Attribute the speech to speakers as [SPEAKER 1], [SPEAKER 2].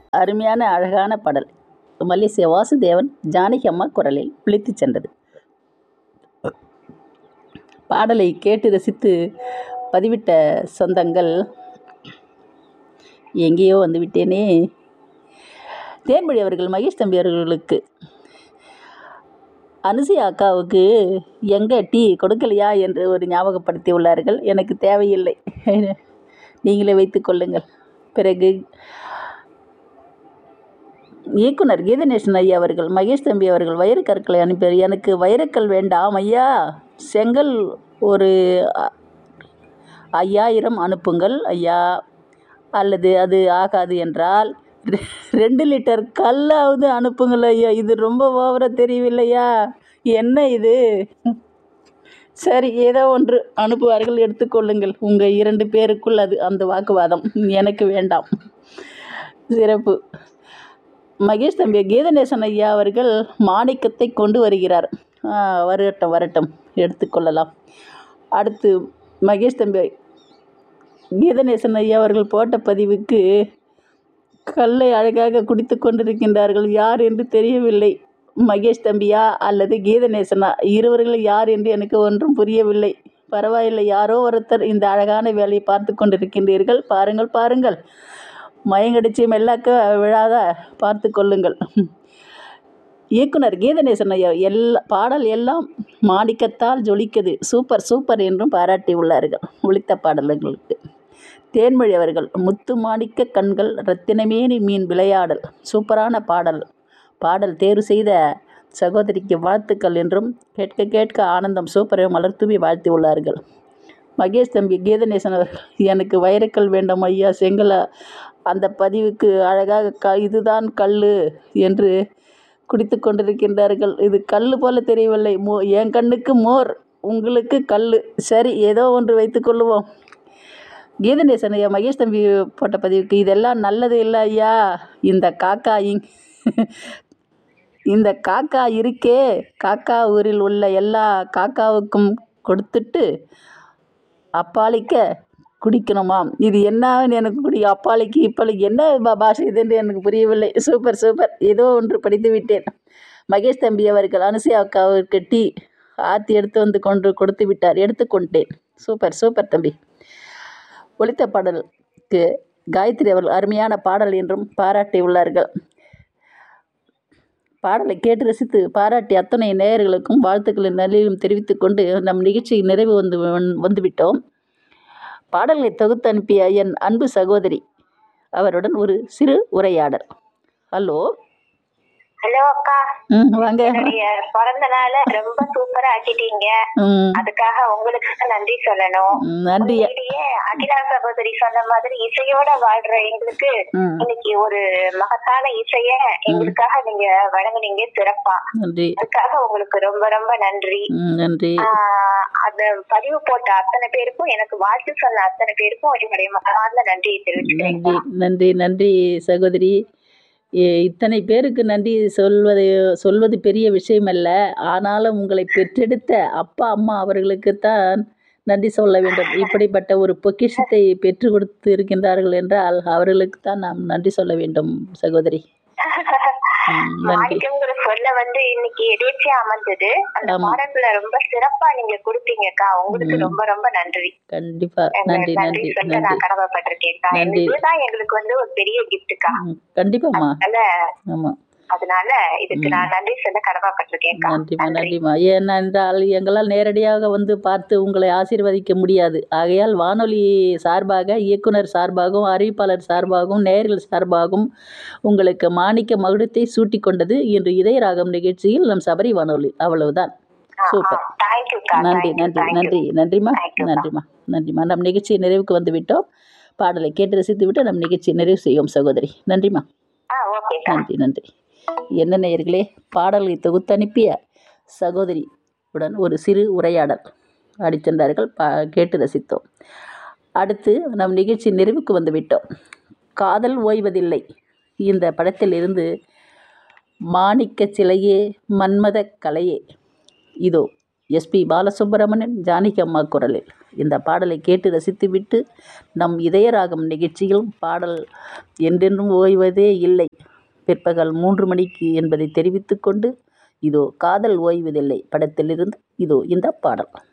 [SPEAKER 1] அருமையான அழகான பாடல் மல்லிசை வாசுதேவன் ஜானகி அம்மா குரலில் ஒலித்துச் சென்றது பாடலை கேட்டு ரசித்து பதிவிட்ட சொந்தங்கள் எங்கேயோ வந்து விட்டேனே தேன்மொழி அவர்கள் மகேஷ் தம்பி அவர்களுக்கு அனுசயா அக்காவுக்கு எங்கே டீ கொடுக்கலையா என்று ஒரு ஞாபகப்படுத்தி உள்ளார்கள் எனக்கு தேவையில்லை நீங்களே வைத்துக் கொள்ளுங்கள் பிறகு இயக்குனர் கீதநேசன் ஐயா அவர்கள் மகேஷ் தம்பி அவர்கள் வைரக்கற்களை அனுப்பியார் எனக்கு வைரக்கல் வேண்டாம் ஐயா செங்கல் ஒரு அ- ஐயாயிரம் அனுப்புங்கள் ஐயா அல்லது அது ஆகாது என்றால் ரெ- ரெண்டு லிட்டர் கல்லாவது அனுப்புங்கள் ஐயா இது ரொம்ப ஓவராக தெரியவில்லையா என்ன இது சரி ஏதோ ஒன்று அனுப்புவார்கள் எடுத்துக்கொள்ளுங்கள் உங்கள் இரண்டு பேருக்குள் அது அந்த வாக்குவாதம் எனக்கு வேண்டாம் சிறப்பு மகேஷ் தம்பி கீதநேசன் ஐயா அவர்கள் மாணிக்கத்தை கொண்டு வருகிறார் ஆ, வரட்டும் வரட்டும் எடுத்துக்கொள்ளலாம் அடுத்து மகேஷ் தம்பி கீதநேசன் ஐயா அவர்கள் போட்ட பதிவுக்கு கல்லை அழகாக குடித்து கொண்டிருக்கின்றார்கள் யார் என்று தெரியவில்லை மகேஷ் தம்பியா அல்லது கீதநேசனா இருவர்கள் யார் என்று எனக்கு ஒன்றும் புரியவில்லை பரவாயில்லை யாரோ ஒருத்தர் இந்த அழகான வேலையை பார்த்து கொண்டிருக்கின்றீர்கள் பாருங்கள் பாருங்கள் மயங்கடிச்சு மெல்லாக்க விழாத பார்த்து கொள்ளுங்கள் இயக்குனர் கீதநேசன் ஐயா எல்லா பாடல் எல்லாம் மாணிக்கத்தால் ஜொலிக்குது சூப்பர் சூப்பர் என்றும் பாராட்டி உள்ளார்கள் ஒளித்த பாடல்களுக்கு தேன்மொழி அவர்கள் முத்து மாணிக்க கண்கள் ரத்தினமேனி மீன் விளையாடல் சூப்பரான பாடல் பாடல் தேர்வு செய்த சகோதரிக்கு வாழ்த்துக்கள் என்றும் கேட்க கேட்க ஆனந்தம் சூப்பரை மலர்தூவி வாழ்த்தி உள்ளார்கள் மகேஷ் தம்பி கீதநேசன் அவர்கள் எனக்கு வைரக்கல் வேண்டும் ஐயா செங்கல அந்த பதிவுக்கு அழகாக க இதுதான் கல் என்று குடித்து கொண்டிருக்கின்றார்கள் இது கல் போல தெரியவில்லை மோ என் கண்ணுக்கு மோர் உங்களுக்கு கல் சரி ஏதோ ஒன்று வைத்துக்கொள்ளுவோம் கீதநேசன் ஐயா மகேஷ் தம்பி போட்ட பதிவுக்கு இதெல்லாம் நல்லது இல்லை ஐயா இந்த காக்கா இங் இந்த காக்கா இருக்கே காக்கா ஊரில் உள்ள எல்லா காக்காவுக்கும் கொடுத்துட்டு அப்பாலிக்க குடிக்கணுமாம் இது என்னன்னு எனக்கு குடி அப்பாலிக்கு இப்பாலிக்கு என்ன பா- பாஷை இதுன்னு எனக்கு புரியவில்லை சூப்பர் சூப்பர் ஏதோ ஒன்று படித்து விட்டேன் மகேஷ் தம்பி அவர்கள் அனுசயா அக்காவிற்கு டீ ஆற்றி எடுத்து வந்து கொண்டு கொடுத்து விட்டார் எடுத்துக்கொண்டேன் சூப்பர் சூப்பர் தம்பி ஒலித்த பாடலுக்கு காயத்ரி அவர்கள் அருமையான பாடல் என்றும் பாராட்டியுள்ளார்கள் பாடலை கேட்டு ரசித்து பாராட்டி அத்தனை நேயர்களுக்கும் வாழ்த்துக்களை நல்லிலும் தெரிவித்துக் கொண்டு நம் நிகழ்ச்சி நிறைவு வந்து வந்துவிட்டோம் பாடல்களை தொகுத்து அனுப்பிய என் அன்பு சகோதரி அவருடன் ஒரு சிறு உரையாடல் ஹலோ
[SPEAKER 2] ஹலோ அக்கா
[SPEAKER 1] ம் வாங்க
[SPEAKER 2] என்னுடைய பிறந்த நாள ரொம்ப சூப்பரா ஆக்கிட்டீங்க
[SPEAKER 1] ம்
[SPEAKER 2] அதுக்காக உங்களுக்கு தான் நன்றி சொல்லணும்
[SPEAKER 1] ம், நன்றி
[SPEAKER 2] உண்மையிலேயே அகிலா சகோதரி சொன்ன மாதிரி இசையோட வாழ்ற எங்களுக்கு
[SPEAKER 1] ம்
[SPEAKER 2] இன்னைக்கு ஒரு மகத்தான இசைய எங்களுக்காக நீங்க வழங்குனீங்க சிறப்பா
[SPEAKER 1] நன்றி
[SPEAKER 2] அதுக்காக உங்களுக்கு ரொம்ப ரொம்ப நன்றி
[SPEAKER 1] ம் நன்றி
[SPEAKER 2] ஆஹ் அந்த பதிவு போட்ட அத்தனை பேருக்கும் எனக்கு வாழ்த்து சொன்ன அத்தனை பேருக்கும் என்னுடைய மகனார்ந்த நன்றியை தெரிவிச்சுக்கிறேன்
[SPEAKER 1] நன்றி நன்றி நன்றி சகோதரி இ- இத்தனை பேருக்கு நன்றி சொல்வது சொல்வது பெரிய விஷயமல்ல ஆனாலும் உங்களை பெற்றெடுத்த அப்பா அம்மா அவர்களுக்குத்தான் நன்றி சொல்ல வேண்டும் இப்படிப்பட்ட ஒரு பொக்கிஷத்தை பெற்று கொடுத்து இருக்கின்றார்கள் என்றால் அவர்களுக்கு தான் நாம் நன்றி சொல்ல வேண்டும் சகோதரி ம், நன்றி
[SPEAKER 2] மாணிக்கங்கிற சொல்ல வந்து இன்னைக்கு எதேச்சியா அமைஞ்சது அந்த
[SPEAKER 1] ஆமா.
[SPEAKER 2] பாடல்ல ரொம்ப சிறப்பா நீங்க கொடுத்தீங்கக்கா உங்களுக்கு
[SPEAKER 1] ம்.
[SPEAKER 2] ரொம்ப ரொம்ப நன்றி
[SPEAKER 1] கண்டிப்பா
[SPEAKER 2] எங்க
[SPEAKER 1] நன்றி
[SPEAKER 2] நன்றி
[SPEAKER 1] நன்றி
[SPEAKER 2] சொல்ல
[SPEAKER 1] நன்றி
[SPEAKER 2] நான் கடமைப்பட்டிருக்கேன்க்கா
[SPEAKER 1] நன்றி.
[SPEAKER 2] இதுதான் எங்களுக்கு வந்து ஒரு பெரிய கிஃப்ட்டுக்கா
[SPEAKER 1] ம், கண்டிப்பாம்மா
[SPEAKER 2] அதனால
[SPEAKER 1] ஆமாம்
[SPEAKER 2] அதனால இதுக்கு
[SPEAKER 1] ம்.
[SPEAKER 2] நான் நன்றி சொல்ல கடமைப்பட்டிருக்கேன்க்கா
[SPEAKER 1] நன்றிம்மா நன்றிம்மா ஏனென்றால் எங்களால் நேரடியாக வந்து பார்த்து உங்களை ஆசீர்வதிக்க முடியாது ஆகையால் வானொலி சார்பாக இயக்குனர் சார்பாகவும் அறிவிப்பாளர் சார்பாகவும் நேயர்கள் சார்பாகவும் உங்களுக்கு மாணிக்க மகுடத்தை சூட்டிக் கொண்டது இன்று இதயராகம் நிகழ்ச்சியில் நம் சபரி வானொலி அவ்வளவுதான் சூப்பர்
[SPEAKER 2] தேங்க்யூக்கா
[SPEAKER 1] நன்றி நன்றி நன்றி நன்றிம்மா
[SPEAKER 2] Thank you,
[SPEAKER 1] நன்றிம்மா நன்றிம்மா நம் நிகழ்ச்சி நிறைவுக்கு வந்து விட்டோம் பாடலை கேட்டு ரசித்து விட்டு நம் நிகழ்ச்சி நிறைவு செய்வோம் சகோதரி நன்றிம்மா
[SPEAKER 2] ஆ ஓகேக்கா
[SPEAKER 1] நன்றி நன்றி என்ன நேயர்களே பாடலை தொகுத்தனுப்பிய சகோதரி உடன் ஒரு சிறு உரையாடல் அடிச்சென்றார்கள் பா கேட்டு ரசித்தோம் அடுத்து நம் நிகழ்ச்சி நிறைவுக்கு வந்து விட்டோம் காதல் ஓய்வதில்லை இந்த படத்திலிருந்து மாணிக்க சிலையே மன்மத கலையே இதோ எஸ்பி பாலசுப்ரமணியன் ஜானகி அம்மா குரலில் இந்த பாடலை கேட்டு ரசித்துவிட்டு நம் இதயராகம் நிகழ்ச்சியில் பாடல் என்றென்றும் ஓய்வதே இல்லை பிற்பகல் மூன்று மணிக்கு என்பதை தெரிவித்துக்கொண்டு இதோ காதல் ஓய்வதில்லை படத்திலிருந்து இதோ இந்த பாடல்